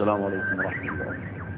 السلام عليكم ورحمة الله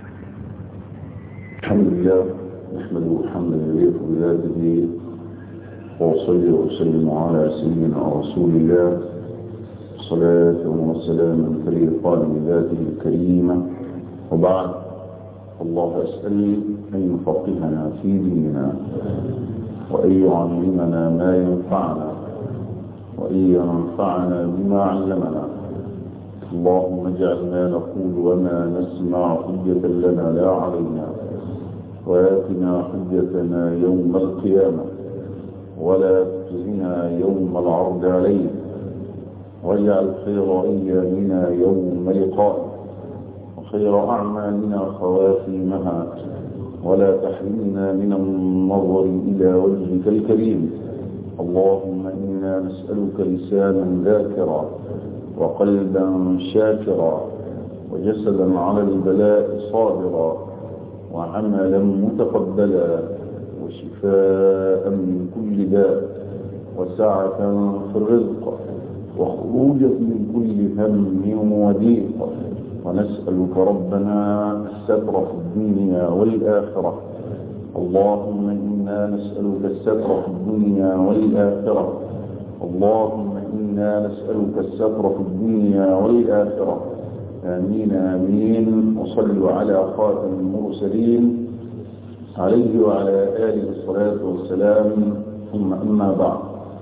الحمد لله نحمده حمدا يليق بذاته وأصلي وأسلم على سيدنا رسول الله صلاة وسلاما فريقان بذاته الكريمة وبعد الله أسأل أن يفقهنا في ديننا وأن يعلمنا ما ينفعنا وأن ينفعنا بما علمنا اللهم اجعل ما نقول وما نسمع حجة لنا لا علينا وآتنا حجتنا يوم القيامة ولا تخزنا يوم العرض عليك واجعل خير أيامنا يوم لقائك وخير أعمالنا خواتيمها ولا تحرمنا من النظر إلى وجهك الكريم اللهم إنا نسألك لسانا ذاكرا وقلبا شاكرا وجسدا على البلاء صابرا وعملا متقبلا وشفاء من كل داء وسعة في الرزق وخروجا من كل هم وضيق ونسألك ربنا الستر في الدنيا والآخرة اللهم إنا نسألك الستر في الدنيا والآخرة اللهم إنا نسألك الستر في الدنيا والآخرة آمين آمين وصلوا على خاتم المرسلين عليه وعلى آله الصلاة والسلام ثم أما بعد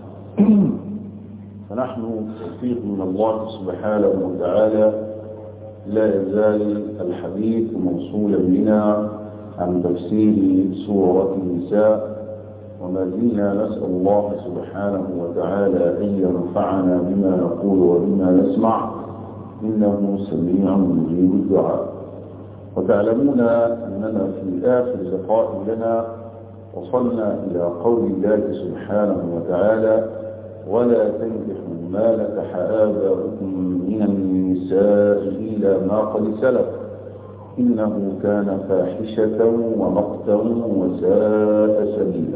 فنحن توفيق من الله سبحانه وتعالى لا يزال الحديث موصولا بنا عن تفسير سورة النساء وما زلنا نسأل الله سبحانه وتعالى أن ينفعنا بما نقول وبما نسمع إنه سميع مجيب الدعاء وتعلمون أننا في آخر لقاء لنا وصلنا إلى قول الله سبحانه وتعالى ولا تنكحوا ما نكح آباؤكم من النساء إلا ما قد سلف إنه كان فاحشة ومقتا وساء سبيلا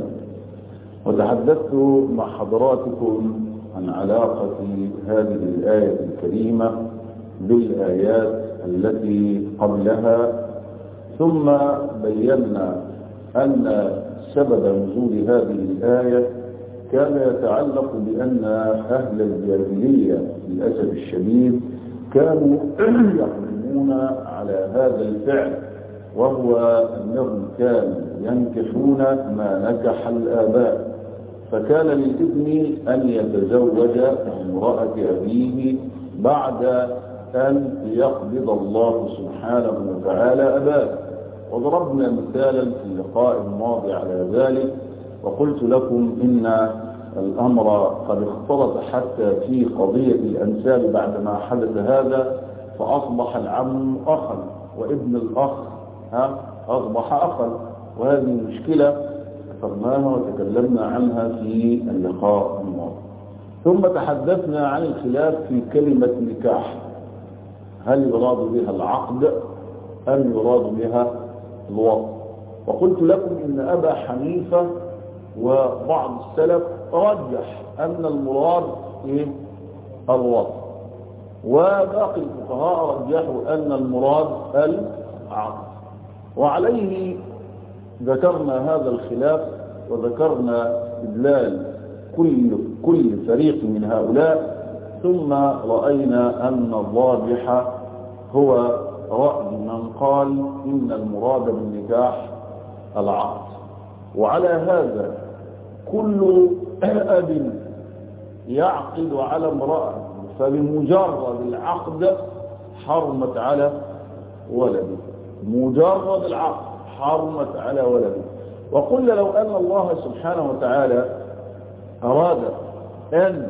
وتحدثت مع حضراتكم عن علاقة هذه الآية الكريمة بالآيات التي قبلها ثم بينا أن سبب نزول هذه الآية كان يتعلق بأن أهل الجاهلية للأسف الشديد كانوا يحرمون على هذا الفعل وهو أنهم كانوا ينكحون ما نكح الآباء فكان للابن أن يتزوج امرأة أبيه بعد أن يقبض الله سبحانه وتعالى أباه وضربنا مثالا في اللقاء الماضي على ذلك وقلت لكم إن الأمر قد اختلط حتى في قضية الأنساب بعدما حدث هذا فأصبح العم أخا وابن الأخ ها أصبح أخا وهذه مشكلة ذكرناها وتكلمنا عنها في اللقاء الماضي ثم تحدثنا عن الخلاف في كلمة نكاح هل يراد بها العقد أم يراد بها الوطن وقلت لكم إن أبا حنيفة وبعض السلف رجح أن المراد إيه؟ الوطن وباقي الفقهاء رجحوا أن المراد العقد وعليه ذكرنا هذا الخلاف وذكرنا استدلال كل كل فريق من هؤلاء ثم رأينا أن الراجح هو رأي من قال إن المراد بالنكاح العقد وعلى هذا كل أب يعقد على امرأة فبمجرد العقد حرمت على ولده مجرد العقد حرمت على ولده وقلنا لو أن الله سبحانه وتعالى أراد أن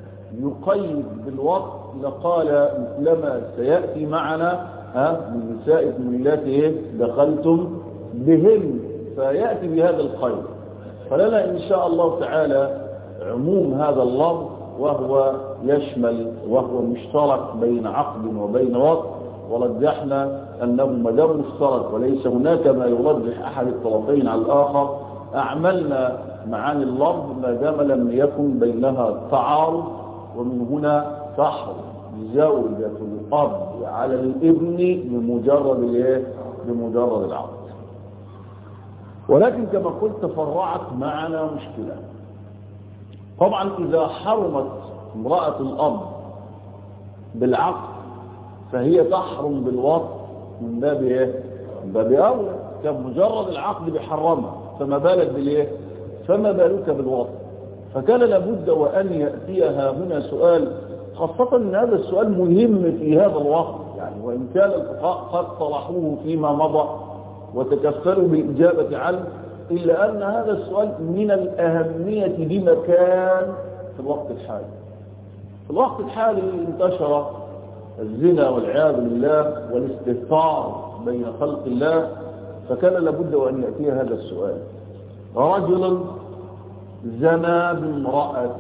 يقيد بالوقت لقال مثلما سيأتي معنا ها من نسائكم التي دخلتم بهن فيأتي بهذا القيد فلنا إن شاء الله تعالى عموم هذا اللفظ وهو يشمل وهو مشترك بين عقد وبين وقت ورجحنا أنه ما دام مشترك وليس هناك ما يرجح أحد الطرفين على الآخر أعملنا معاني اللفظ ما دام لم يكن بينها تعارض ومن هنا تحرم زوجة الأب على الابن بمجرد الايه بمجرد العقد ولكن كما قلت تفرعت معنا مشكلة طبعا إذا حرمت امرأة الأب بالعقد فهي تحرم بالوطن من باب ايه من باب أولى كان مجرد العقد بيحرمها فما بالك بالايه فما بالك بالوطن فكان لابد وأن يأتيها هنا سؤال خاصة أن هذا السؤال مهم في هذا الوقت يعني وإن كان الفقهاء قد طرحوه فيما مضى وتكفلوا بالإجابة عنه إلا أن هذا السؤال من الأهمية بمكان في الوقت الحالي في الوقت الحالي انتشر الزنا والعياذ بالله والاستهتار بين خلق الله فكان لابد وأن يأتي هذا السؤال رجل زنى بامرأة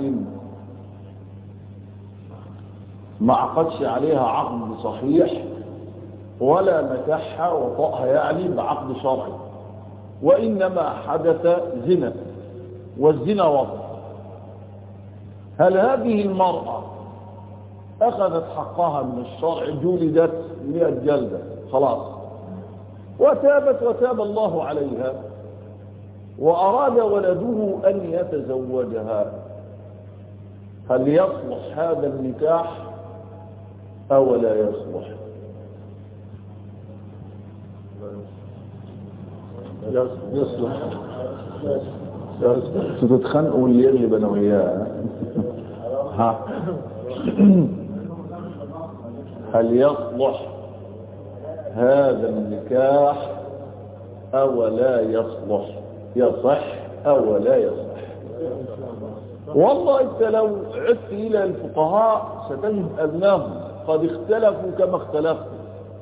ما عقدش عليها عقد صحيح ولا نكحها وطأها يعني بعقد شرعي وإنما حدث زنا والزنا وضع هل هذه المرأة أخذت حقها من الشرع جلدت مئة جلدة خلاص وتابت وتاب الله عليها وأراد ولده أن يتزوجها هل يصلح هذا النكاح أو لا يصلح يصلح ستتخنقوا اللي يغلب انا وياه ها هل يصلح هذا النكاح او لا يصلح يصح او لا يصح والله انت لو عدت الى الفقهاء ستجد انهم قد اختلفوا كما اختلفتم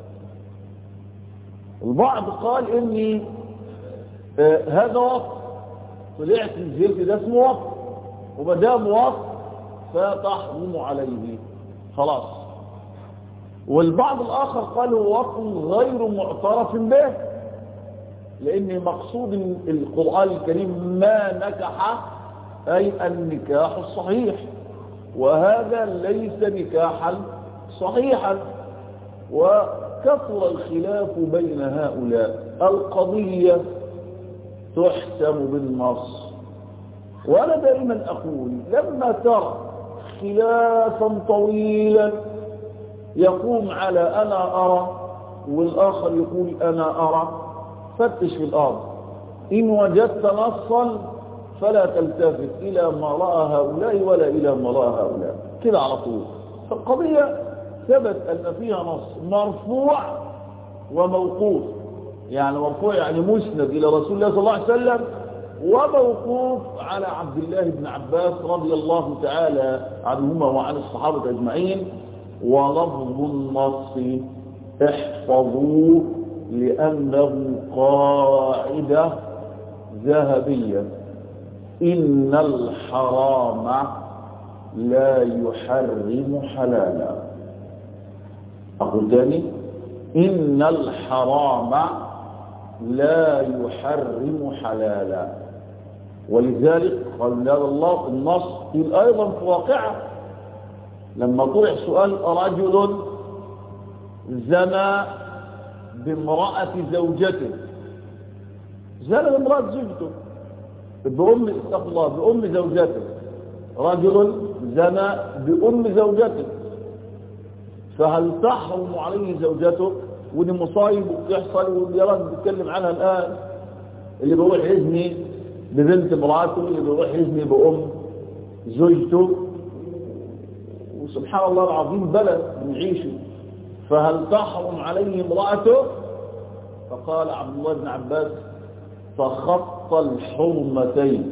البعض قال اني آه هذا وقت طلعت الزيت ده اسمه وقت وما دام وقت فتحرم عليه خلاص والبعض الاخر قال هو وقت غير معترف به لان مقصود القرآن الكريم ما نكح اي النكاح الصحيح وهذا ليس نكاحا صحيحا وكثر الخلاف بين هؤلاء القضية تحسم بالنص وأنا دائما أقول لما ترى خلافا طويلا يقوم على أنا أرى والآخر يقول أنا أرى فتش في الأرض إن وجدت نصا فلا تلتفت إلى ما رأى هؤلاء ولا إلى ما رأى هؤلاء كده على طول فالقضية ثبت أن فيها نص مرفوع وموقوف يعني مرفوع يعني مسند إلى رسول الله صلى الله عليه وسلم وموقوف على عبد الله بن عباس رضي الله تعالى عنهما وعن الصحابة أجمعين ولفظ النص احفظوه لأنه قاعدة ذهبية إن الحرام لا يحرم حلالا أقول تاني إن الحرام لا يحرم حلالا ولذلك قال هذا الله النص أيضا في واقعه لما طرح سؤال رجل زنى بامرأة زوجته زنى بامرأة زوجته بأم استغفر الله بأم زوجته رجل زنى بأم زوجته فهل تحرم عليه زوجته ودي مصايب وبتحصل واللي راجل بيتكلم عنها الآن اللي بيروح يزني ببنت امراته اللي بيروح يزني بأم زوجته وسبحان الله العظيم بلد بنعيشه فهل تحرم عليه امرأته فقال عبد الله بن عباس فخط الحرمتين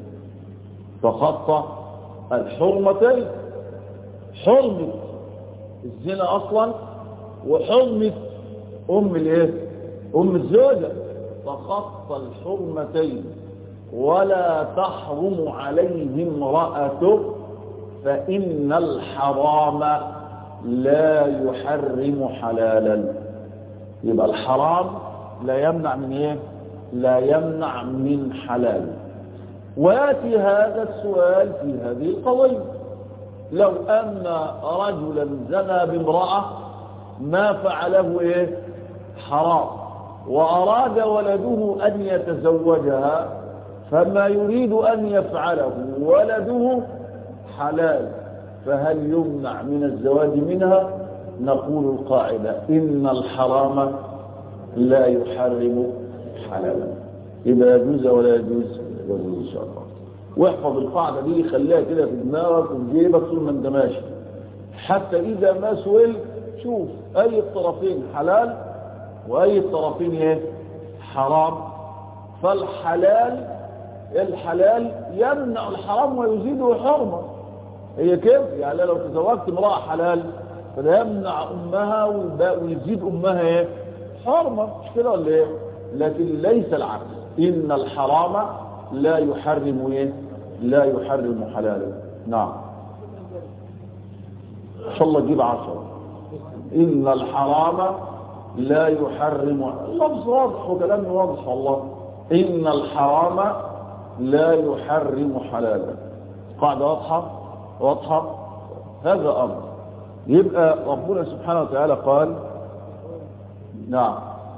فخط الحرمتين حرمة الزنا اصلا وحرمة ام الايه ام الزوجة فخط الحرمتين ولا تحرم عليه امرأته فإن الحرام لا يحرم حلالا يبقى الحرام لا يمنع من ايه لا يمنع من حلال وياتي هذا السؤال في هذه القضية لو أن رجلا زنى بامرأة ما فعله إيه حرام وأراد ولده أن يتزوجها فما يريد أن يفعله ولده حلال فهل يمنع من الزواج منها نقول القاعدة إن الحرام لا يحرم حلالا إذا يجوز ولا يجوز يجوز إن شاء الله واحفظ القاعدة دي خليها كده في دماغك وفي جيبك طول ما انت ماشي حتى إذا ما سئل شوف أي الطرفين حلال وأي الطرفين ايه حرام فالحلال الحلال يمنع الحرام ويزيده حرمة هي كيف يعني لو تزوجت امرأة حلال فده يمنع أمها ويزيد أمها ايه حرمة مش كده ولا ايه لكن ليس العكس إن الحرام لا يحرم ايه لا يحرم حلالا نعم ان شاء الله تجيب عشرة إن الحرام لا يحرم اللفظ واضح وكلام واضح والله إن الحرام لا يحرم حلالا قاعدة واضحة واضحة هذا أمر يبقى ربنا سبحانه وتعالى قال نعم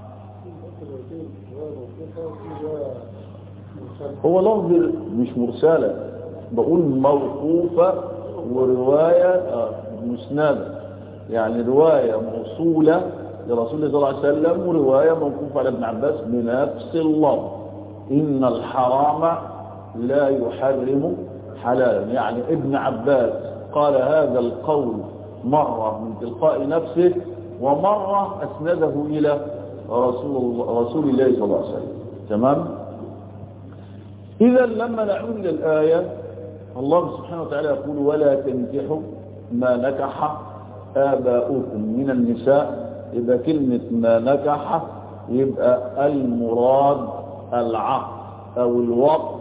هو لفظ مش مرسلة بقول موقوفة ورواية آه مسندة يعني رواية موصولة لرسول الله صلى الله عليه وسلم ورواية موقوفة على ابن عباس بنفس اللفظ إن الحرام لا يحرم حلالا يعني ابن عباس قال هذا القول مرة من تلقاء نفسه ومرة أسنده إلى رسول الله, رسول الله صلى الله عليه وسلم تمام إذا لما نعود إلى الآية الله سبحانه وتعالى يقول ولا تنكحوا ما نكح آباؤكم من النساء يبقى كلمة ما نكح يبقى المراد العقد أو الوقت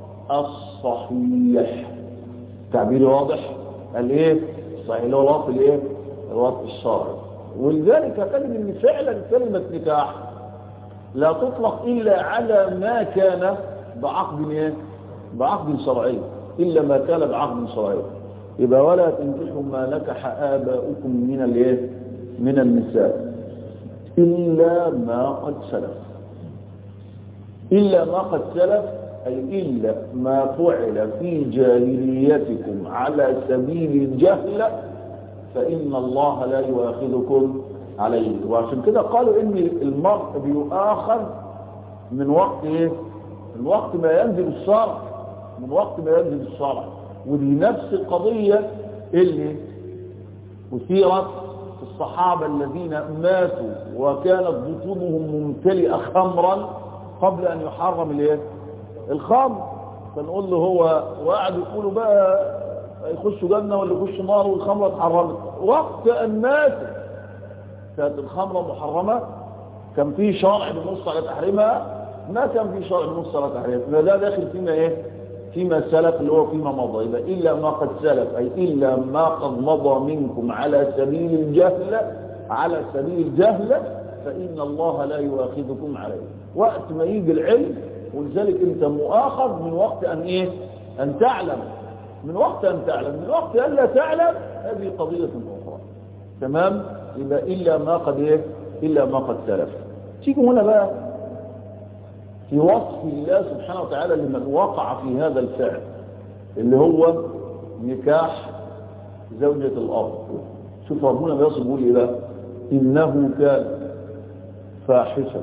الصحيح تعبيري واضح الايه صحيح اللي هو الوقت الايه الوقت الشرعي ولذلك تجد ان فعلا كلمة نكاح لا تطلق الا على ما كان بعقد ايه بعقد شرعي الا ما كان بعقد شرعي يبقى ولا تنكحوا ما نكح اباؤكم من الايه من النساء الا ما قد سلف الا ما قد سلف أي إلا ما فعل في جاهليتكم على سبيل الجهل فإن الله لا يؤاخذكم عليه وعشان كده قالوا إن المرء بيؤاخذ من وقت إيه؟ من وقت ما ينزل الشرع من وقت ما ينزل الشرع ودي نفس القضية اللي أثيرت في الصحابة الذين ماتوا وكانت بطونهم ممتلئة خمرا قبل أن يحرم الايه الخمر فنقول له هو وقعد يقولوا بقى يخشوا جنة ولا يخشوا نار والخمرة اتحرمت وقت الناس كانت الخمرة محرمة كان في شرع بنص على تحريمها ما كان في شرع بنص على تحريمها ده داخل فيما ايه فيما سلف اللي هو فيما مضى يبقى إلا ما قد سلف أي إلا ما قد مضى منكم على سبيل الجهل على سبيل الجهل فإن الله لا يؤاخذكم عليه وقت ما يجي العلم ولذلك انت مؤاخذ من وقت ان ايه ان تعلم من وقت ان تعلم من وقت ان لا تعلم هذه قضية اخرى تمام يبقى الا ما قد ايه الا ما قد سلف تيجوا هنا بقى في وصف الله سبحانه وتعالى لمن وقع في هذا الفعل اللي هو نكاح زوجة الأرض شوف ربنا بيصف بيقول ايه بقى إنه كان فاحشة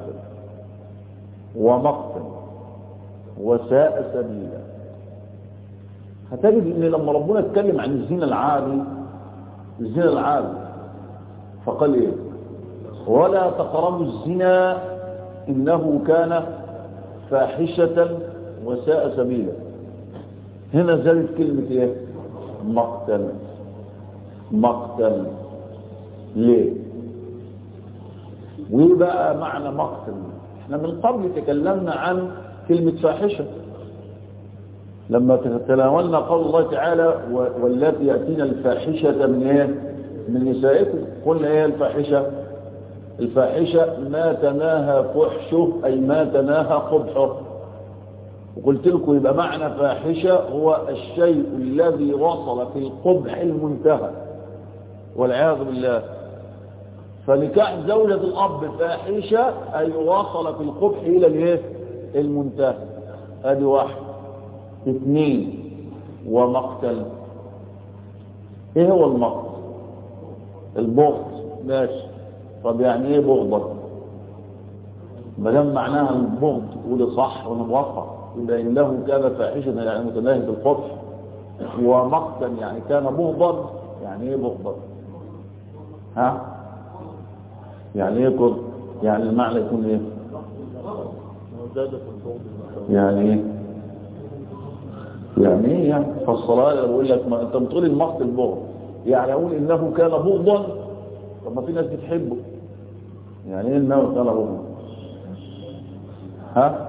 ومقتا وساء سبيلا هتجد ان لما ربنا اتكلم عن الزنا العالي الزنا العالي فقال ايه ولا تقربوا الزنا انه كان فاحشة وساء سبيلا هنا زادت كلمة ايه مقتل مقتل ليه وايه بقى معنى مقتل احنا من قبل تكلمنا عن كلمة فاحشة لما تناولنا قول الله تعالى واللاتي يأتين الفاحشة من ايه من نسائكم قلنا ايه الفاحشة الفاحشة ما تناهى فحشه اي ما تناهى قبحه وقلت لكم يبقى معنى فاحشة هو الشيء الذي وصل في القبح المنتهى والعياذ بالله فنكاح زوجة الأب فاحشة أي وصل في القبح إلى الايه المنتهى ادي واحد اثنين ومقتل ايه هو المقتل البغض ماشي طب يعني ايه بغضك ما دام معناها البغض تقول صح وانا موفق يبقى انه كان فاحشة يعني متناهي بالقبح ومقتا يعني كان بغضا يعني ايه بغضا ها يعني ايه كر يعني المعنى يكون ايه يعني ايه يعني ايه يعني فالصلاة بقول لك ما انت بتقول المقت البغض يعني اقول انه كان بغضا طب ما في ناس بتحبه يعني ايه انه كان بغضا ها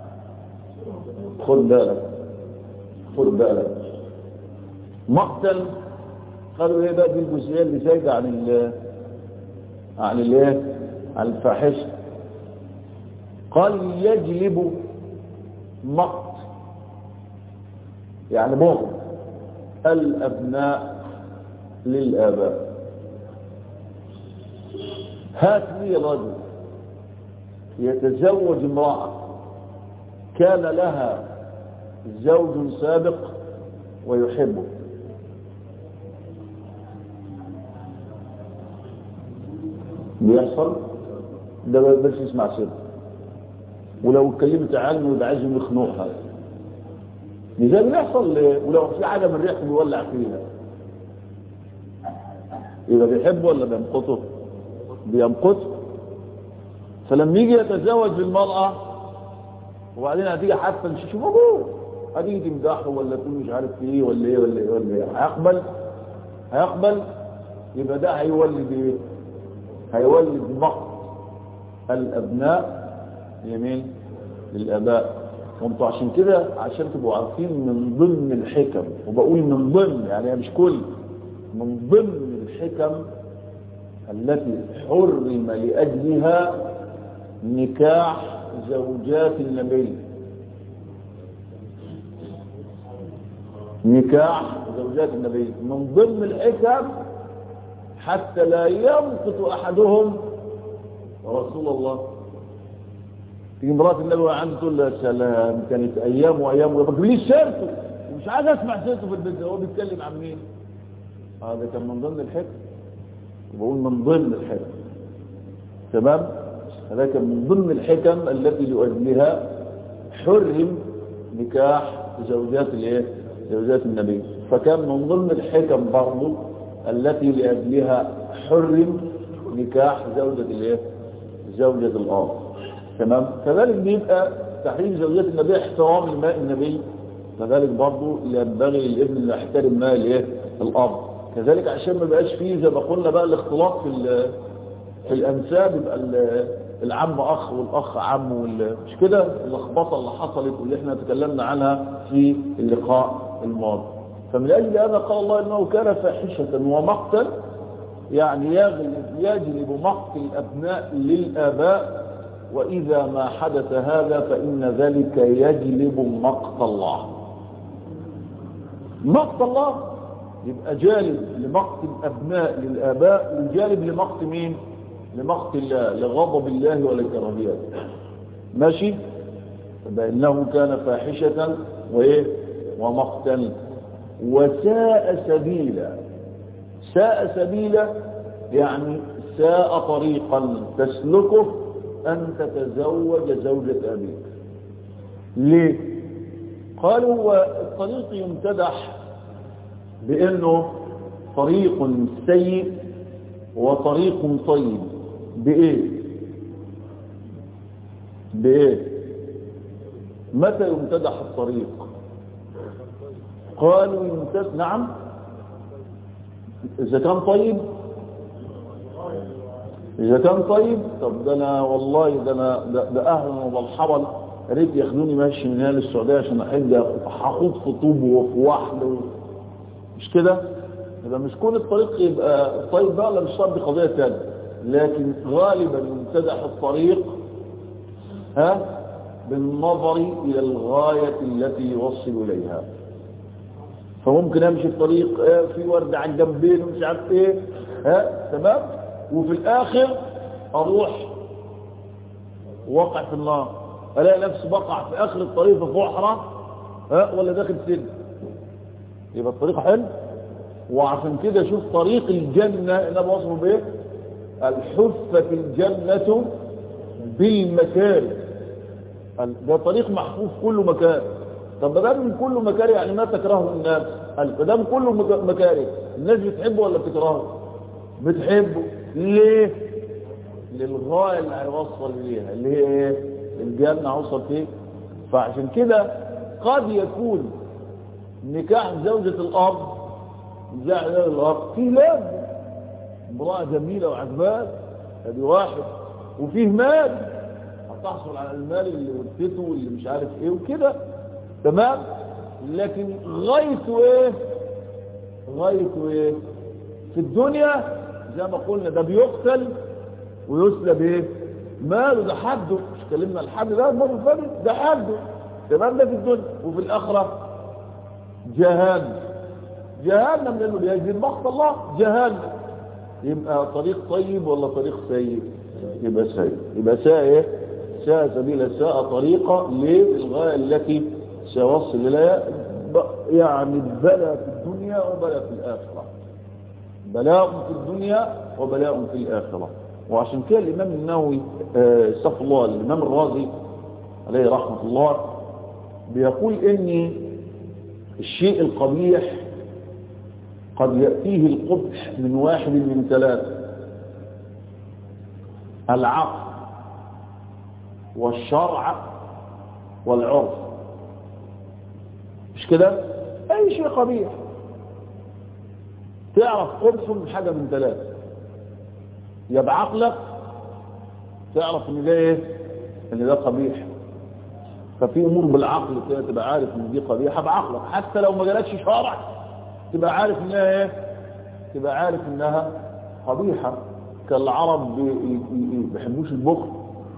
خد بالك خد بالك مقتل قالوا ايه بقى دي الجزئيه اللي زايده عن ال عن الايه عن الفاحشه قال يجلب مقت يعني بغض الابناء للاباء هات لي رجل يتزوج امراه كان لها زوج سابق ويحبه بيحصل ده بس يسمع سر ولو اتكلمت عنه يبقى عايزهم يخنقها لذا بيحصل ولو في حاجه من ريحته بيولع فيها يبقى بيحبه ولا بيمقته بيمقته فلما يجي يتزوج بالمرأة وبعدين هتيجي حتى مش شوف ابوه هتيجي تمدحه ولا تقول مش عارف ايه ولا ايه ولا ايه ولا ايه هيقبل هيقبل يبقى ده هيولد ايه هيولد مقت الابناء يمين للاباء وانتوا عشان كده عشان تبقوا عارفين من ضمن الحكم وبقول من ضمن يعني مش كل من ضمن الحكم التي حرم لأجلها نكاح زوجات النبي نكاح زوجات النبي من ضمن الحكم حتى لا يمقت أحدهم رسول الله في مرات النبي وعنده تقول له سلام كانت أيام وأيام وما تقوليش سيرته ومش عايز أسمع سيرته في البيت هو بيتكلم عن مين هذا كان من ضمن الحكم بقول من ضمن الحكم تمام هذا كان من ضمن الحكم التي لأجلها حرم نكاح زوجات الايه زوجات النبي فكان من ضمن الحكم برضه التي لأجلها حرم نكاح زوجة الايه زوجة الأرض تمام كذلك بيبقى تحريم زوجات النبي احترام لماء النبي كذلك برضه ينبغي للابن اللي يحترم ماء الايه الأرض كذلك عشان ما بقاش فيه زي ما قلنا بقى الاختلاط في في الانساب يبقى العم اخ والاخ عم مش كده اللخبطه اللي حصلت واللي احنا تكلمنا عنها في اللقاء الماضي فمن اجل هذا قال الله انه كان فاحشه ومقتا يعني يغلب يجلب مقت الابناء للاباء واذا ما حدث هذا فان ذلك يجلب مقت الله مقت الله يبقى جالب لمقت الأبناء للآباء وجالب لمقت مين لمقت الله لغضب الله ولكراهيته ماشي فإنه كان فاحشة وإيه ومقتا وساء سبيلا ساء سبيلا يعني ساء طريقا تسلكه أن تتزوج زوجة أبيك ليه قالوا والطريق يمتدح بانه طريق سيء وطريق طيب بايه بايه متى يمتدح الطريق قالوا يمتدح نعم اذا كان طيب اذا كان طيب طب ده انا والله ده انا ده, ده اهلا وبالحبل ريت ياخدوني ماشي من هنا للسعوديه عشان احج هاخد في طوب وفي وحده مش كده يبقى مش كل الطريق يبقى طيب بقى ولا مش شرط قضيه ثانيه لكن غالبا يمتدح الطريق ها بالنظر إلى الغاية التي يوصل إليها فممكن أمشي في طريق آه، في ورد عن جنبين ومش عارف إيه ها تمام وفي الآخر أروح وقع في النار ألاقي نفسي بقع في آخر الطريق في فحرة ها ولا داخل سجن يبقى الطريق حلو وعشان كده شوف طريق الجنة انا بوصفه بايه الحفة الجنة بالمكاره ده طريق محفوف كله مكاره طب ما دام من كله مكاره يعني ما تكرهه الناس ما دام كله مك- مكاره الناس بتحبه ولا بتكرهه بتحبه ليه للغاية اللي هيوصل ليها اللي هي ايه الجنة هوصل فيه فعشان كده قد يكون نكاح زوجة الأرض نكاح زوجة الأرض فيه لاب امرأة جميلة وعجبان ادي واحد وفيه مال هتحصل على المال اللي ورثته واللي مش عارف ايه وكده تمام لكن غايته ايه غايته ايه في الدنيا زي ما قلنا ده بيقتل ويسلب ايه ماله ده حده مش كلمنا الحد ده المره اللي فاتت ده حده تمام ده في الدنيا وفي الاخره جهنم جهنم لانه بيجزي مقت الله جهنم يبقى طريق طيب ولا طريق سيء يبقى سيء يبقى ساء ايه ساء سبيل ساء طريقة للغاية التي سيوصل إليها ب- يعني بلاء في الدنيا وبلاء في الآخرة بلاء في الدنيا وبلاء في الآخرة وعشان كده الإمام النووي آه، استغفر الله الإمام الرازي عليه رحمة الله بيقول إن الشيء القبيح قد يأتيه القبح من واحد من ثلاثة العقل والشرع والعرف مش كده اي شيء قبيح تعرف قبحه من حاجة من ثلاثة يا بعقلك تعرف ان ده ايه ان ده قبيح ففي امور بالعقل كده تبقى عارف ان دي قبيحه بعقلك حتى لو ما جالكش شرع تبقى عارف انها ايه تبقى عارف انها قبيحه كالعرب بي- ي- ي- بيحبوش البخل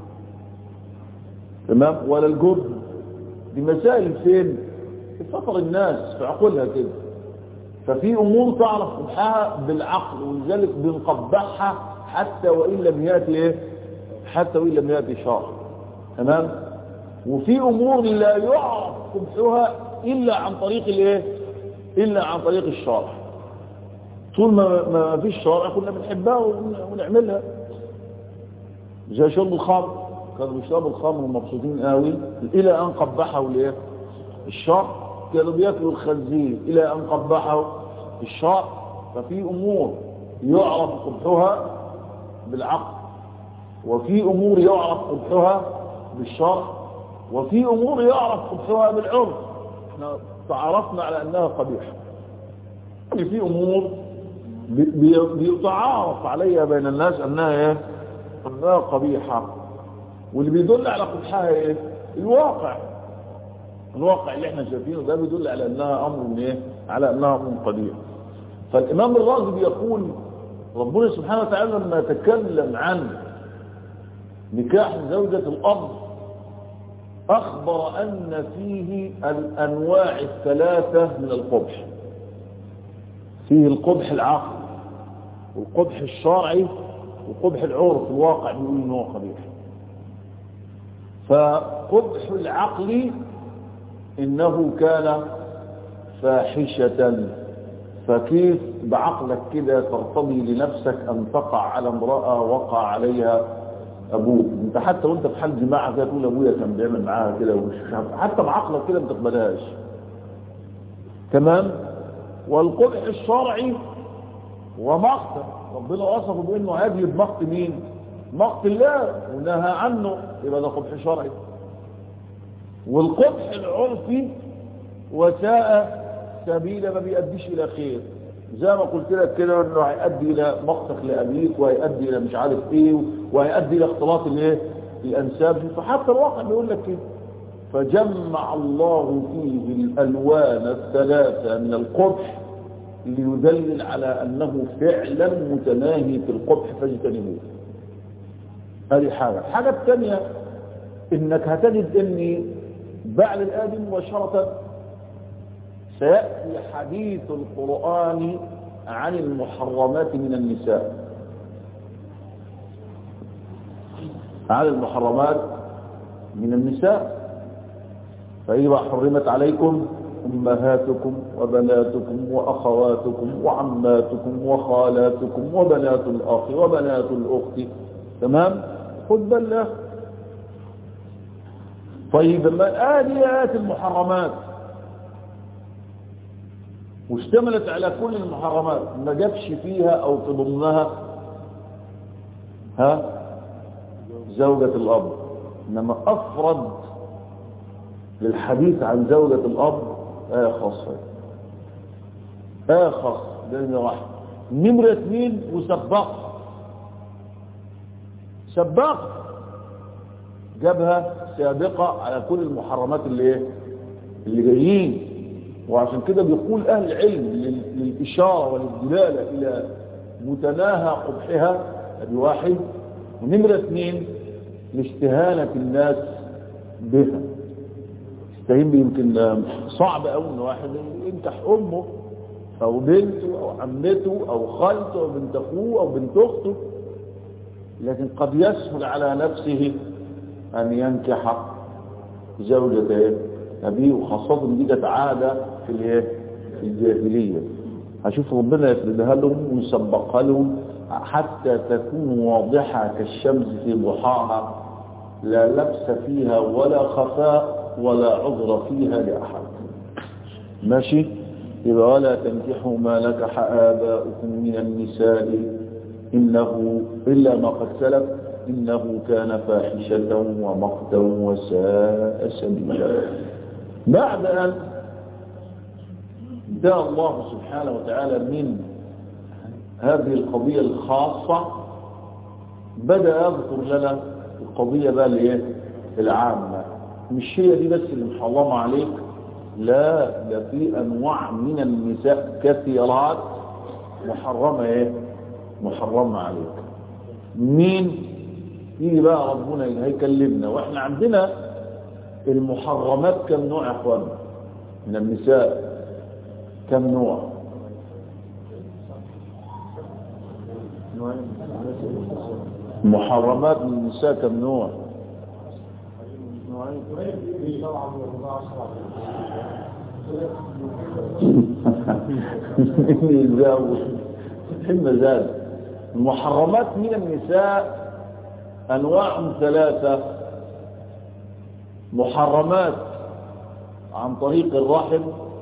تمام ولا الجبن دي مسائل فين في فطر الناس في عقولها كده ففي امور تعرف قبحها بالعقل ولذلك بنقبحها حتى وان لم ياتي ايه حتى وان لم ياتي شرع تمام وفي امور لا يعرف قبحها الا عن طريق الايه الا عن طريق الشرع طول ما ما فيش شرع كنا بنحبها ون- ونعملها زي شرب الخمر كانوا بيشربوا الخمر ومبسوطين قوي الى ان قبحوا الايه الشرع كانوا بياكلوا الخنزير الى ان قبحوا الشرع ففي امور يعرف قبحها بالعقل وفي امور يعرف قبحها بالشرع وفي امور يعرف قبحها بالعرف احنا تعرفنا على انها قبيحه يعني في امور بي- بي- بيتعارف عليها بين الناس انها ايه انها قبيحه واللي بيدل على قبحها ايه الواقع الواقع اللي احنا شايفينه ده بيدل على انها امر من ايه على انها امر قبيح فالامام الرازي بيقول ربنا سبحانه وتعالى لما تكلم عن نكاح زوجة الأرض أخبر أن فيه الأنواع الثلاثة من القبح فيه القبح العقل والقبح الشرعي وقبح العرف الواقع بيقول إنه هو قبيح فقبح العقل إنه كان فاحشة فكيف بعقلك كده ترتضي لنفسك أن تقع على امرأة وقع عليها أبوك أنت حتى وأنت في حال جماعة كده تقول أبويا كان بيعمل معاها كده ومش عارف- حتى بعقلك كده ما تقبلهاش تمام والقبح الشرعي ومقت ربنا وصفه بأنه هيجلب مقت مين مقت الله ونهى عنه يبقى ده قبح شرعي والقبح العرفي وساء سبيل ما بيؤديش الى خير زي ما قلت لك كده انه هيؤدي الى مقتك لابيك وهيؤدي الى مش عارف ايه وهيؤدي الى اختلاط الايه الانساب فحتى الواقع بيقول لك كده فجمع الله فيه الالوان الثلاثه من القبح ليدلل على انه فعلا متناهي في القبح فاجتنبوه هذه حاجه الحاجه الثانيه انك هتجد ان بعد الآية دي مباشرة سيأتي حديث القرآن عن المحرمات من النساء عن المحرمات من النساء فإذا حرمت عليكم أمهاتكم وبناتكم وأخواتكم وعماتكم وخالاتكم وبنات الأخ وبنات الأخت تمام خذ بالله طيب ما هذه آيات المحرمات واشتملت على كل المحرمات ما جابش فيها أو تضمنها ها زوجة الأب إنما أفرد للحديث عن زوجة الأب آية خاصة آية خاصة ده واحد نمرة اثنين وسبق سبق جابها سابقة على كل المحرمات اللي ايه اللي جايين وعشان كده بيقول أهل العلم للإشارة والدلالة إلى متناهى قبحها ادي واحد ونمرة اثنين لاستهانة الناس بها استهين يمكن صعب قوي ان واحد ينكح امه او بنته او عمته او خالته او بنت اخوه او بنت اخته لكن قد يسهل على نفسه ان ينكح زوجة ابيه وخاصة دي كانت عادة في الايه في الجاهلية هشوف ربنا يفردها لهم ويسبقها لهم حتى تكون واضحة كالشمس في ضحاها لا لبس فيها ولا خفاء ولا عذر فيها لأحد ماشي يبقى ولا تنكحوا ما نكح آباؤكم من النساء إنه إلا ما قد سلف إنه كان فاحشة ومقتا وساء سبيلا بعد أن دعا الله سبحانه وتعالى من هذه القضية الخاصة بدأ يذكر لنا القضية بقى الايه العامة مش هي دي بس اللي محرمة عليك لا ده في انواع من النساء كثيرات محرمة ايه محرمة عليك مين يجي بقى ربنا هيكلمنا واحنا عندنا المحرمات كم نوع يا اخوان من النساء كم نوع محرمات من النساء كم نوع حين زاد المحرمات من النساء انواع ثلاثة محرمات عن طريق الرحم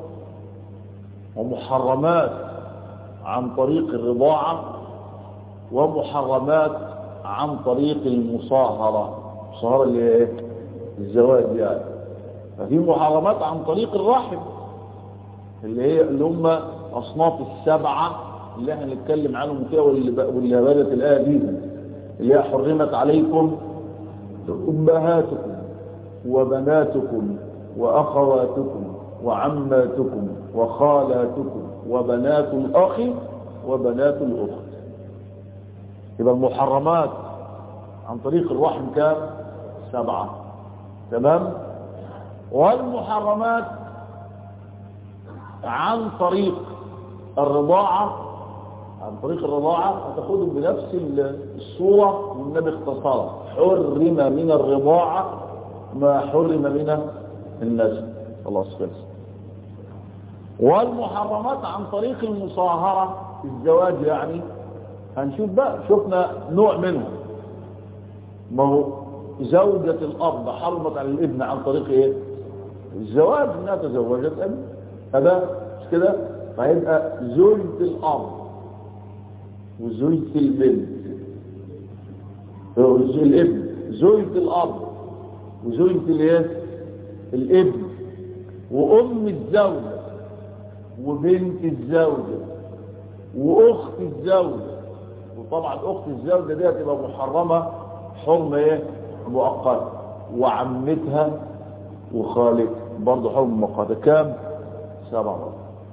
ومحرمات عن طريق الرضاعة ومحرمات عن طريق المصاهرة المصاهرة اللي هي الزواج يعني ففي محرمات عن طريق الرحم اللي هي اللي هم أصناف السبعة اللي احنا نتكلم عنهم فيها واللي بدت الآية دي اللي هي حرمت عليكم أمهاتكم وبناتكم وأخواتكم وعماتكم وخالاتكم وبنات الأخ وبنات الأخت يبقى المحرمات عن طريق الرحم كام سبعة تمام والمحرمات عن طريق الرضاعة عن طريق الرضاعة هتاخدهم بنفس الصورة والنبي اختصرها حرم من الرضاعة ما حرم من النسل خلاص خلص والمحرمات عن طريق المصاهرة الزواج يعني هنشوف بقى شفنا نوع منهم ما هو زوجة الأب حرمت على الابن عن طريق ايه الزواج انها تزوجت ابن هذا مش كده فهيبقى زوجة الأب وزوجة البنت الابن زوجة الأب وزوجة الايه الابن وأم الزوجة وبنت الزوجة وأخت الزوجة وطبعا أخت الزوجة دي هتبقى محرمة حرمة ايه مؤقتة وعمتها وخالتها برضه حرمة مؤقتة كام سبع مرات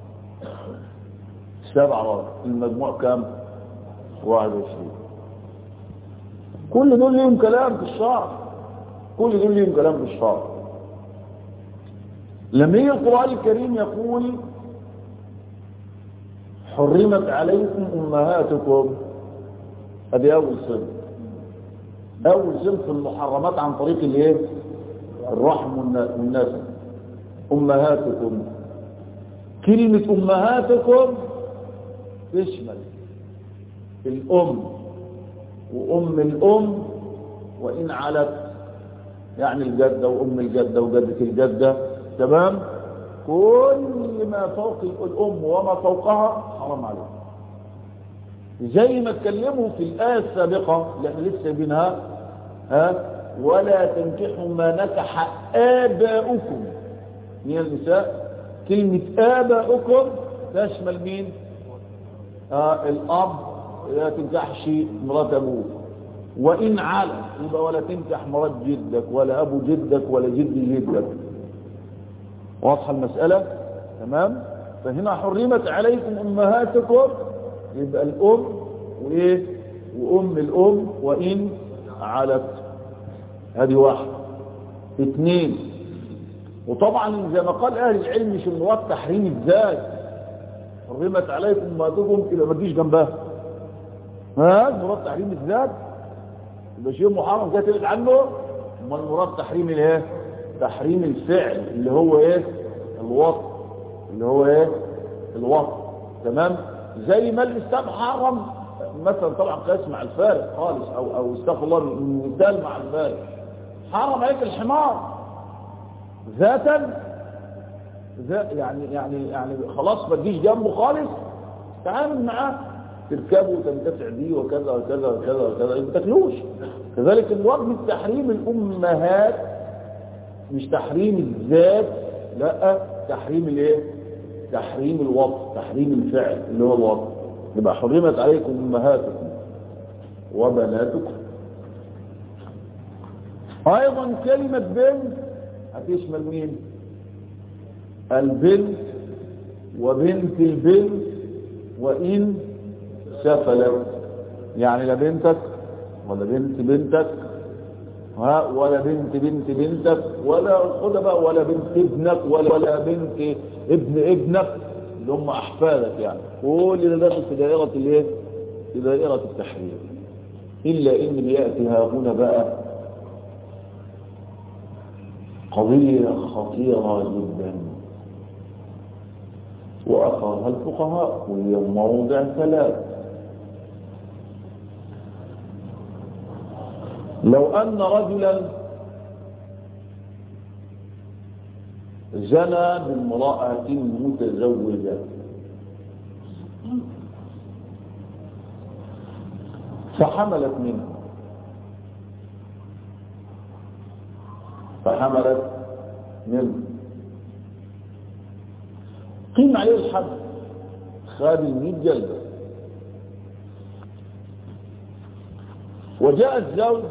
سبع مرات المجموع كام واحد وعشرين كل دول ليهم كلام في الشرع كل دول لهم كلام في الشرع لما يجي القرآن الكريم يقول حرمت عليكم أمهاتكم هذه أول صنف أول صنف المحرمات عن طريق الايه الرحم والنسب أمهاتكم كلمة أمهاتكم تشمل الأم وأم الأم وإن علت يعني الجدة وأم الجدة وجدة الجدة تمام كل ما فوق الأم وما فوقها حرام عليه زي ما اتكلموا في الآية السابقة اللي احنا لسه بينها ها ولا تنكحوا ما نكح آباؤكم من النساء كلمة آباؤكم تشمل مين آه الأب لا تنكحش مرات أبوك وإن على يبقى ولا تنكح مرات جدك ولا أبو جدك ولا جد جدك واضحة المسألة تمام فهنا حرمت عليكم أمهاتكم يبقى الأم وإيه وأم الأم وإن علت هذه واحدة اثنين وطبعا زي ما قال أهل العلم مش المراد تحريم الذات حرمت عليكم أمهاتكم يبقى ما تجيش جنبها ها المراد تحريم الذات يبقى شيء محرم كده تبعد عنه امال المراد تحريم الايه تحريم الفعل اللي هو ايه الوطن اللي هو ايه الوطن تمام زي ما الاسلام حرم مثلا طبعا قياس مع الفارق خالص او او استغفر الله مثال مع الفارق حرم عليك الحمار ذاتا ذات يعني يعني يعني خلاص ما تجيش جنبه خالص تعامل معاه تركبه وتنتفع بيه وكذا وكذا وكذا وكذا ما تاكلوش كذلك الوقت تحريم الامهات مش تحريم الذات لا تحريم الايه تحريم الوطن تحريم الفعل اللي هو الوطن يبقى حرمت عليكم امهاتكم وبناتكم ايضا كلمة بنت هتشمل مين البنت وبنت البنت وان سفلت يعني لا بنتك ولا بنت بنتك ها ولا بنت بنت بنتك ولا خد بقى ولا بنت ابنك ولا ولا بنت ابن ابنك اللي هم احفادك يعني كل اللي داخل في دائره الايه في دائره التحريم الا ان بياتي ها هنا بقى قضيه خطيره جدا واثرها الفقهاء وهي موضع ثلاث لو أن رجلا زنى بامرأة متزوجة فحملت منه فحملت منه قيم عليه الحد خاد الميت جلدة وجاء الزوج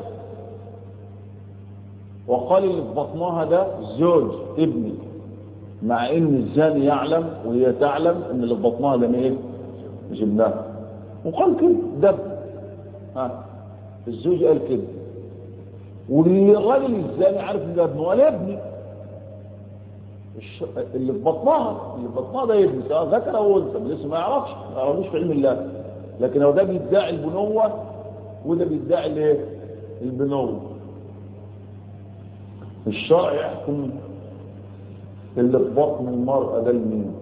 وقال اللي في بطنها ده زوج ابني مع ان الزاني يعلم وهي تعلم ان اللي في بطنها ده ايه مش ابنها وقال كده دب ها الزوج قال كده والراجل الزاني عارف ان ده ابنه ولا ابني الش... اللي في بطنها اللي في بطنها ده ابني سواء ذكر او انثى لسه ما يعرفش ما يعرفوش في علم الله لكن هو ده بيدعي البنوه وده بيدعي الايه البنوه الشرع يحكم اللي في بطن المرأة ده لمين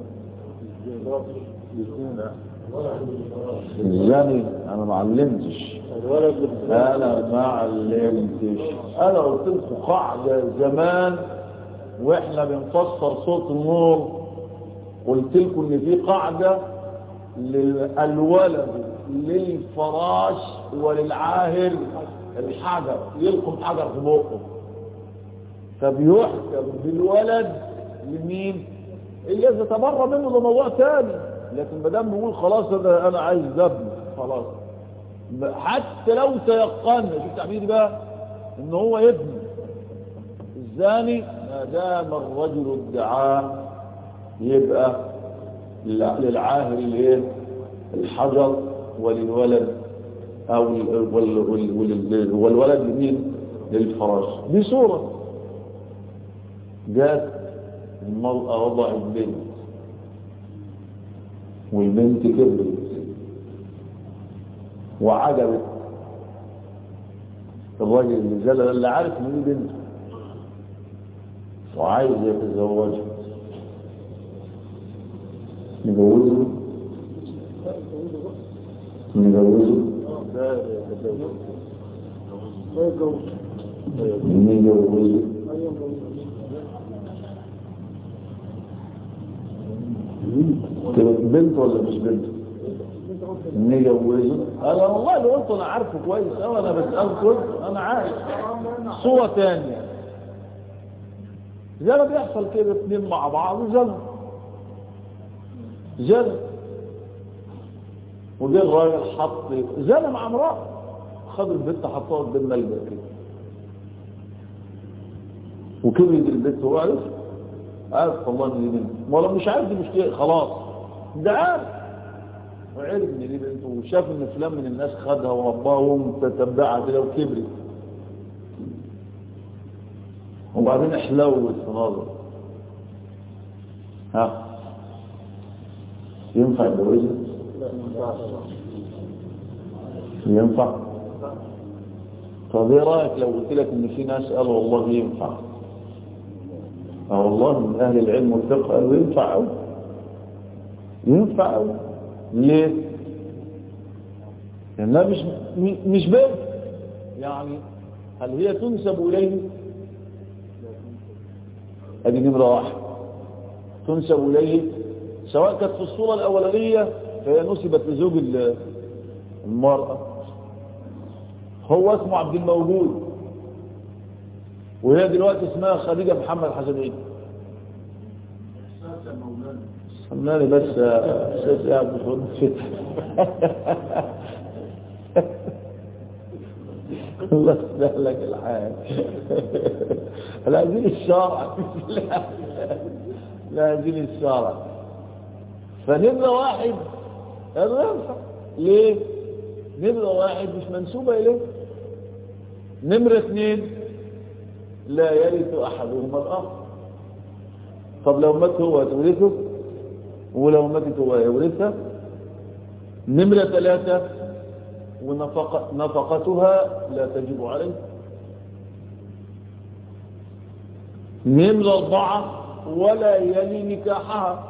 الزاني انا ما علمتش انا ما علمتش انا قلت لكم قاعدة زمان واحنا بنفسر صوت النور قلت لكم ان في قاعدة الولد للفراش وللعاهر الحجر يلقم حجر في بقه فبيحكم بالولد لمين اللي اذا تبرى منه ده موضوع ثاني لكن ما دام بيقول خلاص انا انا عايز ابني خلاص حتى لو تيقنا شوف تعبيري بقى ان هو ابن الزاني ما دام الرجل ادعاه يبقى للعاهر الايه الحجر وللولد او والولد لمين للفراش دي صورة جات المرأة وضعت بنت والبنت كبرت وعجبت الراجل اللي زلل اللي عارف مين بنته وعايز يتزوجها نجوزه نجوزه نجوزه بنت ولا مش بنت نجوزه انا والله اللي قلته انا عارفه كويس أو انا بسأل قلت انا عارف صورة تانية زي ما بيحصل كده اتنين مع بعض زنا زنا وجه الراجل حط زنا مع امرأة خد البنت حطها قدام ملجأ كده وكبرت البنت هو عارف عارف والله ان دي بنت ولا مش عارف دي مشكلة خلاص ده عارف وعرف ان دي بنت وشاف ان فلان من الناس خدها ورباها ومتتبعها كده وكبرت وبعدين احلوت في نظر ها ينفع يتجوزها ينفع طب ايه رايك لو قلت لك ان في ناس قالوا والله ينفع اه والله من اهل العلم والفقه قالوا ينفع قوي ينفع قوي ليه لانها مش مش بنت يعني هل هي تنسب اليه ادي نمره واحد تنسب اليه سواء كانت في الصوره الاولانيه فهي نسبت لزوج المراه هو اسمه عبد الموجود وهي دلوقتي اسمها خديجه محمد حسنين سمعني بس استاذ يا عبد الفتح الله يسهل لك الحال لا دين الشرع لا لا دين الشرع فنمرة واحد هذا ينفع ليه نمرة واحد مش منسوبة إليه نمرة اثنين لا يرث أحدهما الآخر طب لو مات هو هتورثه ولو ماتت هو يورثها نمرة ثلاثة ونفق نفقتها لا تجب عليه نمرة أربعة ولا يلي نكاحها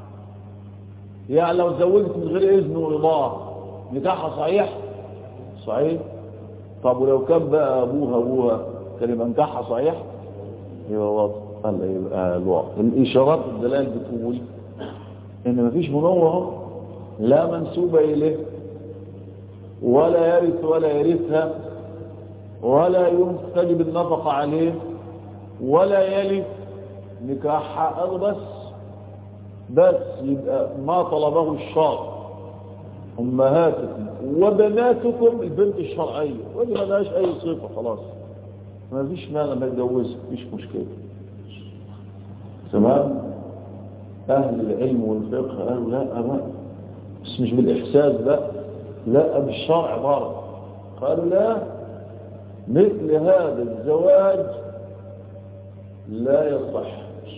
يعني لو زوجت من غير إذن ورضاه نكاحها صحيح صحيح طب ولو كان بقى أبوها أبوها كان يبقى نكاحها صحيح يبقى واضح قال يبقى الواضح الإشارات الدلال بتقول إن مفيش منوع لا منسوبة إليه ولا يرث ولا يرثها ولا تجب النفقة عليه ولا يلي نكاحها هذا بس بس يبقى ما طلبه الشرع أمهاتكم وبناتكم البنت الشرعية ودي ما لهاش أي صفة خلاص ما فيش مانع ما يتجوزها مفيش مشكلة تمام أهل العلم والفقه قالوا لا أبا بس مش بالإحساس بقى لا بالشرع برضه قالوا لا مثل هذا الزواج لا يصح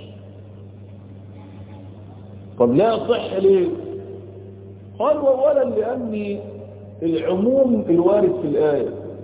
طب لا يصح ليه قالوا اولا لان العموم الوارد في الايه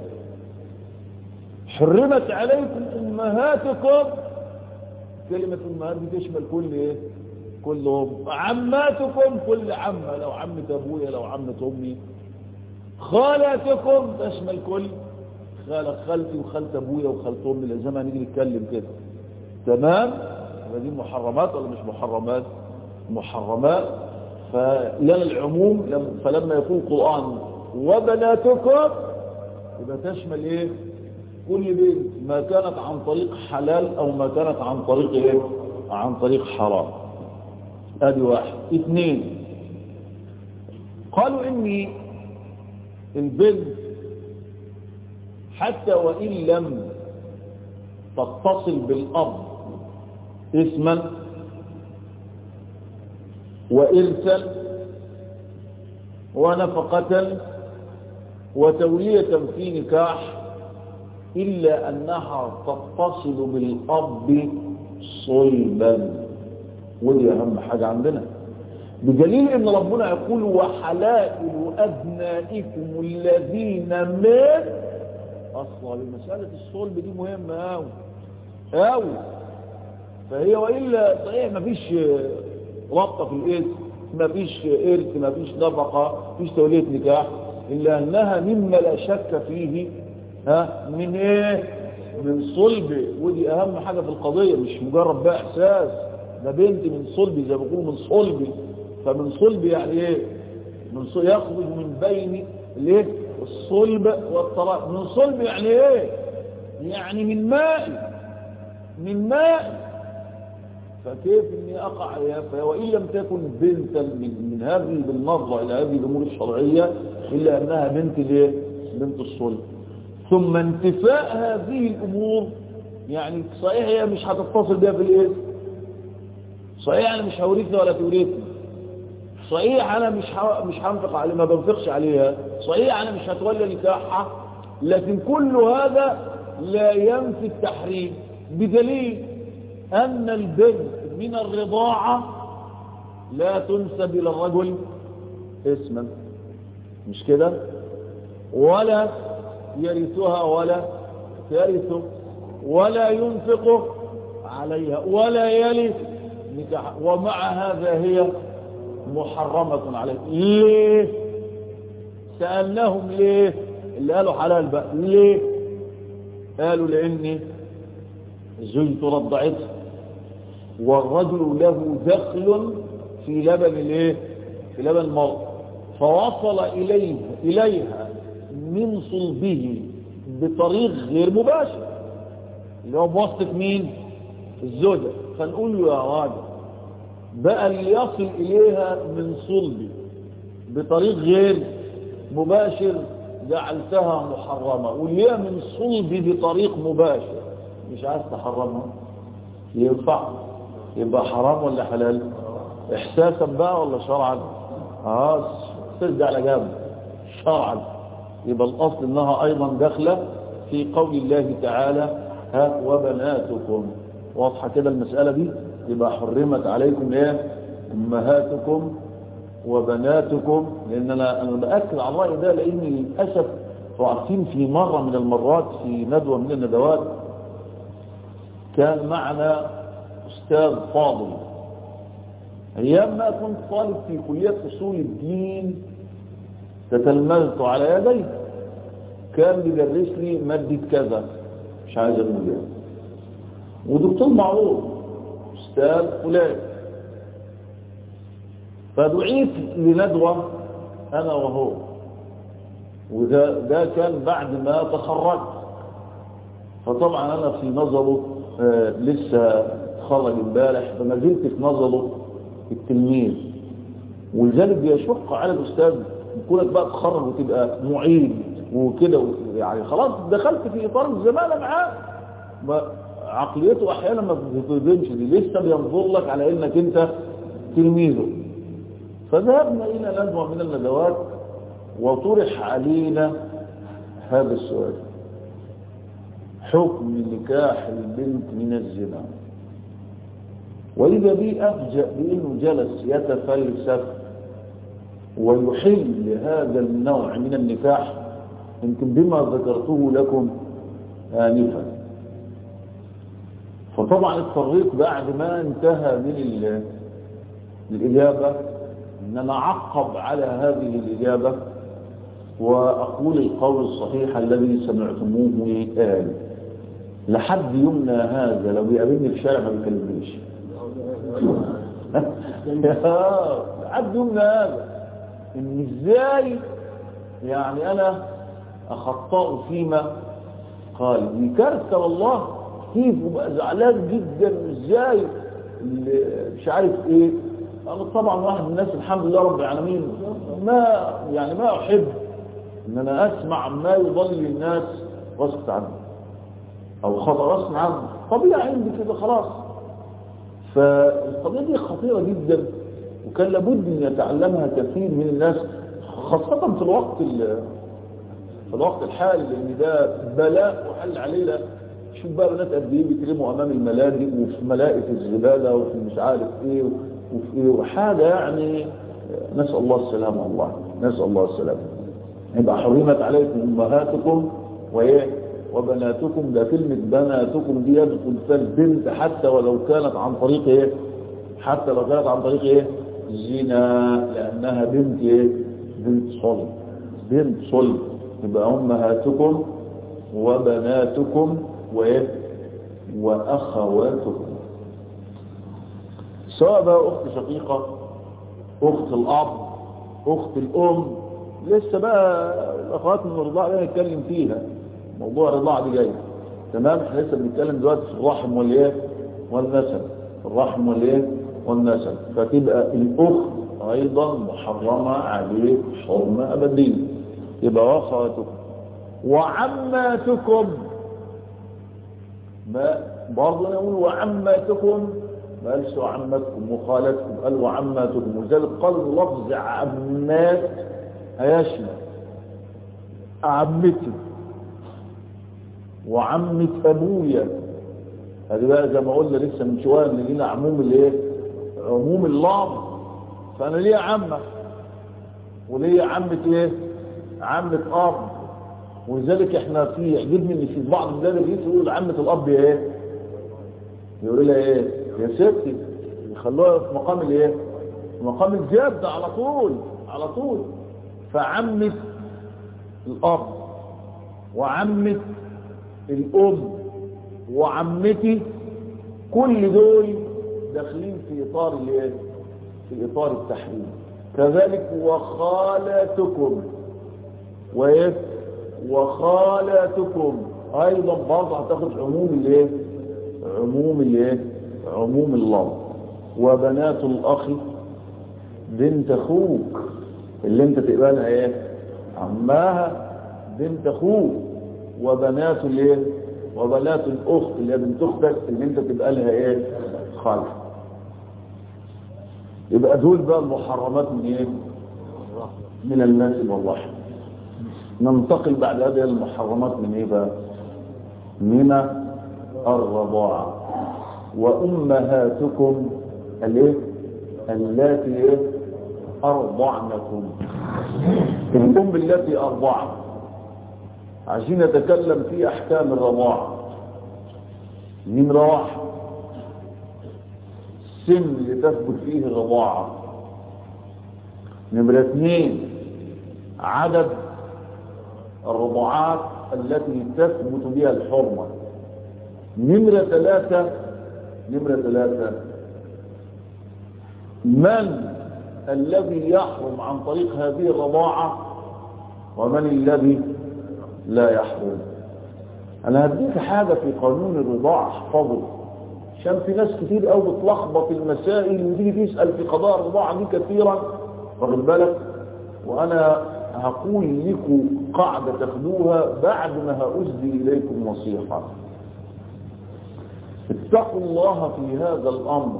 حرمت عليكم امهاتكم كلمه امهات دي تشمل كل ايه كلهم عماتكم كل عمه لو عمه ابويا لو عمه امي خالاتكم تشمل كل خالة خالتي وخالة ابويا وخالة امي لازم ما نيجي نتكلم كده تمام دي محرمات ولا مش محرمات محرمات فلا العموم فلما يكون القرآن وبناتكم يبقى تشمل ايه كل بنت ما كانت عن طريق حلال او ما كانت عن طريق ايه عن طريق حرام ادي واحد اثنين قالوا اني البنت حتى وإن لم تتصل بالأب اسما وإرثا ونفقة وتولية في نكاح إلا أنها تتصل بالأب صلبا ودي أهم حاجة عندنا بدليل ان ربنا يقول وحلائل ابنائكم الذين من اصلا مسألة الصلب دي مهمة اوي اوي فهي وإلا صحيح مفيش ربطة في الاسم مفيش ارث مفيش نفقة مفيش تولية نكاح إلا أنها مما لا شك فيه ها من ايه من صلب ودي أهم حاجة في القضية مش مجرد بقى إحساس ده بنت من صلبي زي ما بيقولوا من صلبي فمن صلب يعني ايه من صلب يخرج من بين الايه الصلب والطلاق من صلب يعني ايه يعني من ماء من ماء فكيف اني اقع عليها وان لم تكن بنتا من, من هذه بالنظرة الى هذه الامور الشرعية الا انها بنت الايه بنت الصلب ثم انتفاء هذه الامور يعني صحيح هي مش هتتصل بها في الايه صحيح انا مش هورثني ولا تورثني صحيح انا مش مش هنفق عليه ما بنفقش عليها صحيح انا مش هتولى نكاحها لكن كل هذا لا ينفي التحريم بدليل ان البنت من الرضاعة لا تنسب الى الرجل اسما مش كده ولا يرثها ولا ترثه ولا ينفق عليها ولا يلي نكاح ومع هذا هي محرمة عليه ليه سألناهم ليه اللي قالوا حلال بقى ليه قالوا لأن زوجته رضعتها والرجل له دخل في لبن الايه في لبن المرء فوصل إليه إليها من صلبه بطريق غير مباشر اللي هو بواسطة مين الزوجة فنقول له يا راجل بقى اللي يصل إليها من صلبي بطريق غير مباشر جعلتها محرمة واللي هي من صلبي بطريق مباشر مش عايز تحرمها ينفع يبقى حرام ولا حلال احساسا بقى ولا شرعا اه ترجع على جنب شرعا يبقى الاصل انها ايضا داخله في قول الله تعالى ها وبناتكم واضحه كده المساله دي يبقى حرمت عليكم ايه امهاتكم وبناتكم لان انا انا باكد على الراي ده لان للاسف عارفين في مره من المرات في ندوه من الندوات كان معنا استاذ فاضل ايام ما كنت طالب في كليه اصول الدين تتلمذت على يديه كان بيدرس لي ماده كذا مش عايز اقول يعني ودكتور معروف استاذ فلان فدعيت لندوة انا وهو وده ده كان بعد ما تخرجت فطبعا انا في نظره آه لسه خرج امبارح فما زلت في نظره التلميذ ولذلك بيشق على الاستاذ كونك بقى تخرج وتبقى معيد وكده يعني خلاص دخلت في اطار الزمانه معاه عقليته احيانا ما بتظنش دي لسه بينظر لك على انك انت تلميذه فذهبنا الى ندوه من الندوات وطرح علينا هذا السؤال حكم نكاح البنت من الزنا وإذا بي أفجأ بأنه جلس يتفلسف ويحل هذا النوع من النكاح يمكن بما ذكرته لكم آنفا فطبعا اضطريت بعد ما انتهى من الإجابة أن أنا أعقب على هذه الإجابة وأقول القول الصحيح الذي سمعتموه آل لحد يومنا هذا لو يقابلني في الشارع ما بيكلمنيش لحد يومنا هذا ان ازاي يعني انا اخطأ فيما قال دي كارثه والله كيف وبقى زعلان جدا ازاي مش عارف ايه انا طبعا واحد من الناس الحمد لله رب العالمين ما يعني ما احب ان انا اسمع ما يضل الناس غصب عني او خطأ غصب عني طبيعي عندي كده خلاص فالقضية دي خطيرة جدا وكان لابد ان يتعلمها كثير من الناس خاصة في الوقت في الوقت الحالي لان ده بلاء وحل عليه ده شوف بقى بنات قد ايه بيترموا امام الملاجئ وفي ملائكه الزباله وفي مش عارف ايه وفي ايه وحاجه يعني نسال الله السلامه والله نسال الله السلامه يبقى حرمت عليكم امهاتكم وايه وبناتكم ده كلمه بناتكم دي يدخل فيها البنت حتى ولو كانت عن طريق ايه حتى لو كانت عن طريق ايه زنا لانها بنت ايه بنت صلب بنت صلب يبقى امهاتكم وبناتكم وايه واخواتكم سواء بقى اخت شقيقه اخت الاب اخت الام لسه بقى الاخوات من الرضاعه اللي نتكلم فيها موضوع الرضاعه دي جاي تمام احنا لسه بنتكلم دلوقتي في الرحم والايه والنسب الرحم والايه والنسب فتبقى الاخت ايضا محرمه عليك حرمه ابديه يبقى واخواتكم وعماتكم ما برضه نقول وعماتكم ما قالش وعماتكم وخالتكم قال وعماتكم ولذلك قال لفظ عمات هيشمل عمتي وعمة ابويا هذه بقى زي ما قلنا لسه من شويه ان لينا عموم الايه عموم اللفظ فانا ليا عمه وليا عمه ايه عمه اب ولذلك احنا في يعجبني ان في بعض البلاد اللي يقول عمه الاب ايه يقول لها ايه يا ستي يخلوها في مقام الايه في مقام الجد على طول على طول فعمه الاب وعمه الام وعمتي كل دول داخلين في اطار الايه في اطار التحريم كذلك وخالاتكم وايه وخالاتكم ايضا برضه هتاخد عموم الايه عموم الايه عموم الله وبنات الاخ بنت اخوك اللي انت تقبلها ايه عماها بنت اخوك وبنات الايه وبنات الاخت اللي هي بنت اختك اللي انت تبقى لها ايه خالة يبقى دول بقى المحرمات من ايه من الناس والرحم ننتقل بعد هذه المحرمات من ايه بقى من الرضاعة وامهاتكم الايه اللاتي ايه ارضعنكم الام التي ارضعت عايزين نتكلم في احكام الرضاعة نمرة واحد السن اللي تثبت فيه الرضاعة نمرة اثنين عدد الرضاعات التي تثبت بها الحرمة نمرة ثلاثة نمرة ثلاثة من الذي يحرم عن طريق هذه الرضاعة ومن الذي لا يحرم انا هديك حاجة في قانون الرضاعة احفظه عشان في ناس كتير قوي بتلخبط المسائل وتيجي تسأل في قضاء الرضاعة دي كثيرا واخد بالك وانا هقول لكم قاعدة تاخدوها بعد ما هأسدي إليكم نصيحة اتقوا الله في هذا الأمر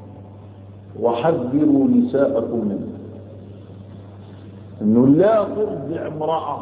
وحذروا نساءكم منه انه لا ترضع امرأة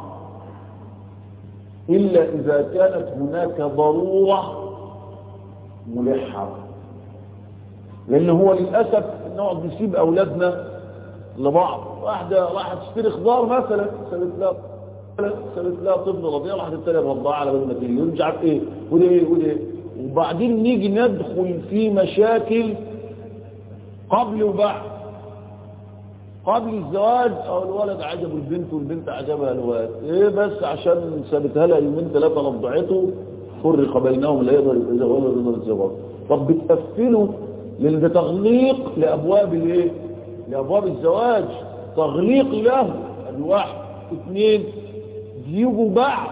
الا اذا كانت هناك ضرورة ملحة لان هو للأسف نقعد نسيب اولادنا لبعض واحدة راحت تشتري خضار مثلا سبت لها سبت لها طفل رضيع راحت التانية رضاعة على بال ما تيجي مش عارف ايه وده ايه وده ايه وبعدين نيجي ندخل في مشاكل قبل وبعد قبل الزواج او الولد عجبه البنت والبنت عجبها الولد ايه بس عشان سابتها لها يومين ثلاثه رضعته فرق بينهم لا يقدر يتزوج ولا يقدر يتزوج طب بتقفلوا لان ده تغليق لابواب الايه لابواب الزواج تغليق له الواحد اثنين يجوا بعد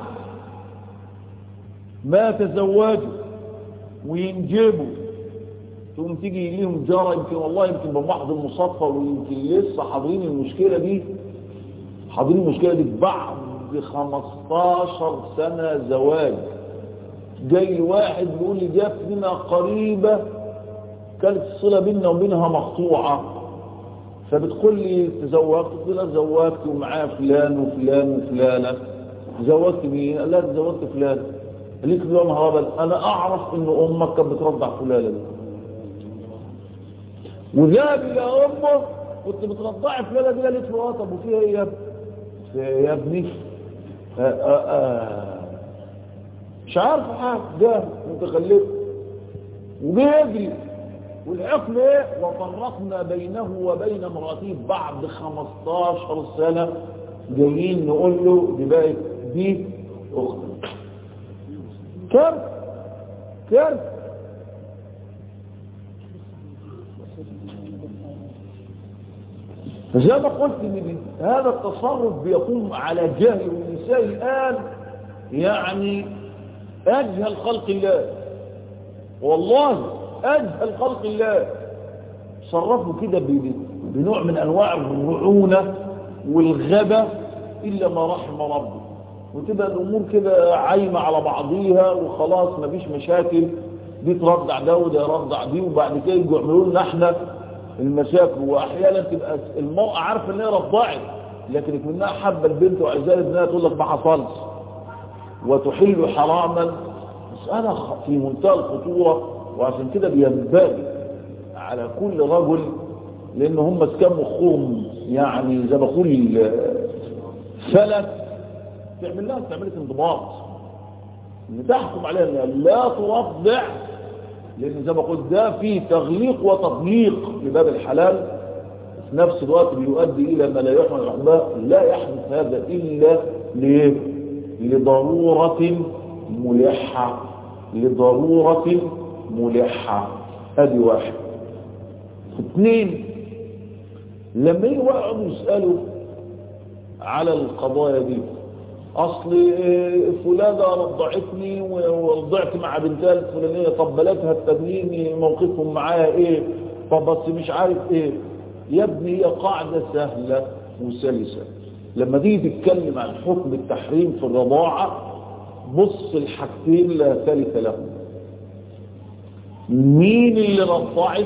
ما تزوجوا وينجبوا تقوم تيجي ليهم جارة يمكن والله يمكن بمحض المصادفة ويمكن لسه حاضرين المشكلة دي حاضرين المشكلة دي بعد 15 سنة زواج جاي الواحد بيقول لي جات لنا قريبة كانت الصلة بيننا وبينها مقطوعة فبتقول لي تزوجت قلت لها تزوجت ومعايا فلان وفلان وفلانة زوجت مين قال لها زوجت فلان قالت له يا نهار ابيض انا اعرف ان امك كانت بترضع فلانه دي وذهب الى امه كنت بترضعي فلانه دي قالت له اه طب وفيها ايه يا ابني فيها إيه يا ابني آه آه آه مش عارف حاجه ده متخلف وجه يجري والحكم ايه وفرقنا بينه وبين امراته بعد 15 سنه جايين نقول له دي بقت دي اختك كارثه كارثه فزي ما قلت ان هذا التصرف بيقوم على جهل النساء الان يعني اجهل خلق الله والله اجهل خلق الله صرفوا كده بنوع من انواع الرعونه والغبا الا ما رحم ربي وتبقى الامور كده عايمه على بعضيها وخلاص مفيش مشاكل دي ترضع ده وده يرضع دي وبعد كده يجوا يعملوا لنا احنا المشاكل واحيانا تبقى المراه عارفه ان هي رضعت لكن منها حابه البنت وعايزاها ابنها تقول لك ما حصلش وتحل حراما مساله في منتهى الخطوره وعشان كده بينبغي على كل رجل لان هم كان مخهم يعني زي ما بقول فلت تعمل لها تعمل انضباط ان تحكم عليها انها لا ترضع لان زي ما قلت ده فيه تغليق وتضييق لباب الحلال في نفس الوقت بيؤدي الى ما لا يحمل العقباء لا يحدث هذا الا ليه؟ لضروره ملحه لضروره ملحه ادي واحد اثنين لما يجوا يقعدوا يسالوا على القضايا دي اصل فلانة رضعتني ورضعت مع بنتها الفلانية طب بلدها التانيين موقفهم معايا ايه طب بس مش عارف ايه يا ابني هي قاعدة سهلة وسلسة لما تيجي تتكلم عن حكم التحريم في الرضاعة بص الحاجتين لا ثالث لهم مين اللي رضعت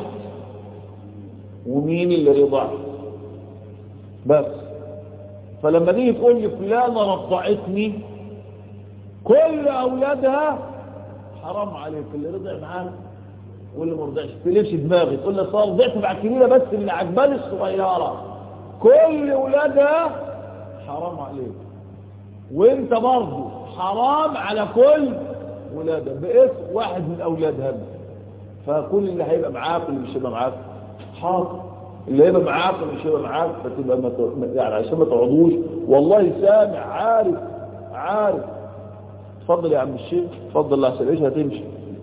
ومين اللي رضعت بس فلما تيجي تقول لي فلانه رضعتني كل اولادها حرام عليك اللي رضع معاها واللي ما رضعش تلفش دماغي تقول لي صار رضعت مع الكبيره بس اللي عجباني الصغيره كل اولادها حرام عليك وانت برضه حرام على كل ولادها باسم واحد من اولادها فكل اللي هيبقى معاك واللي مش هيبقى معاك حاضر اللي هيبقى معاك واللي مش هيبقى معاك فتبقى ما يعني عشان ما تقعدوش والله سامع عارف عارف اتفضل يا عم الشيخ اتفضل لا ايش هتمشي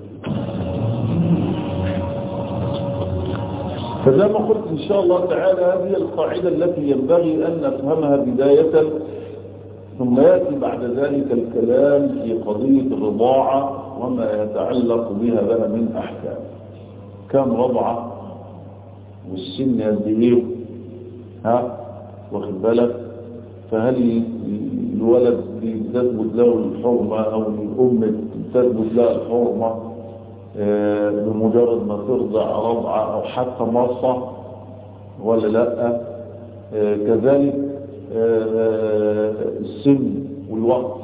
فزي ما قلت ان شاء الله تعالى هذه القاعده التي ينبغي ان نفهمها بدايه ثم ياتي بعد ذلك الكلام في قضيه الرضاعه وما يتعلق بها بقى من احكام كم رضعه والسن قد ايه ها واخد بالك فهل الولد تثبت له الحرمه او الام تثبت لها الحرمه آه بمجرد ما ترضع رضعه او حتى مصه ولا لا آه كذلك آه السن والوقت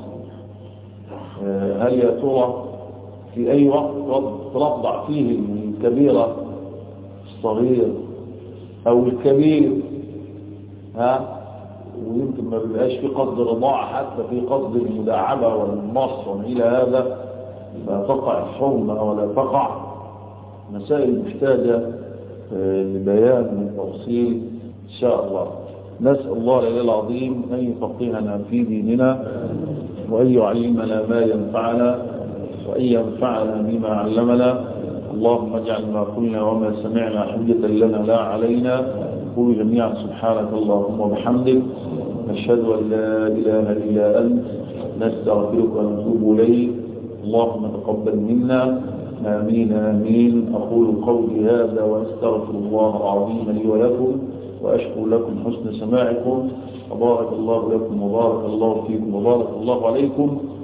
هل يا ترى في اي وقت ترضع فيه الكبيره الصغير او الكبير ها ويمكن ما بيبقاش في قصد رضاعة حتى في قصد المداعبة والنص إلى هذا لا تقع الحرمة ولا تقع مسائل محتاجة لبيان وتفصيل إن شاء الله نسأل الله العلي العظيم أن يفقهنا في ديننا وأن يعلمنا ما ينفعنا وأن ينفعنا بما علمنا اللهم اجعل ما قلنا وما سمعنا حجة لنا لا علينا قولوا جميعا سبحانك اللهم وبحمدك نشهد أن لا إله إلا أنت نستغفرك ونتوب إليك اللهم تقبل منا آمين آمين أقول قولي هذا وأستغفر الله العظيم لي ولكم وأشكر لكم حسن سماعكم وبارك الله لكم وبارك الله فيكم وبارك الله عليكم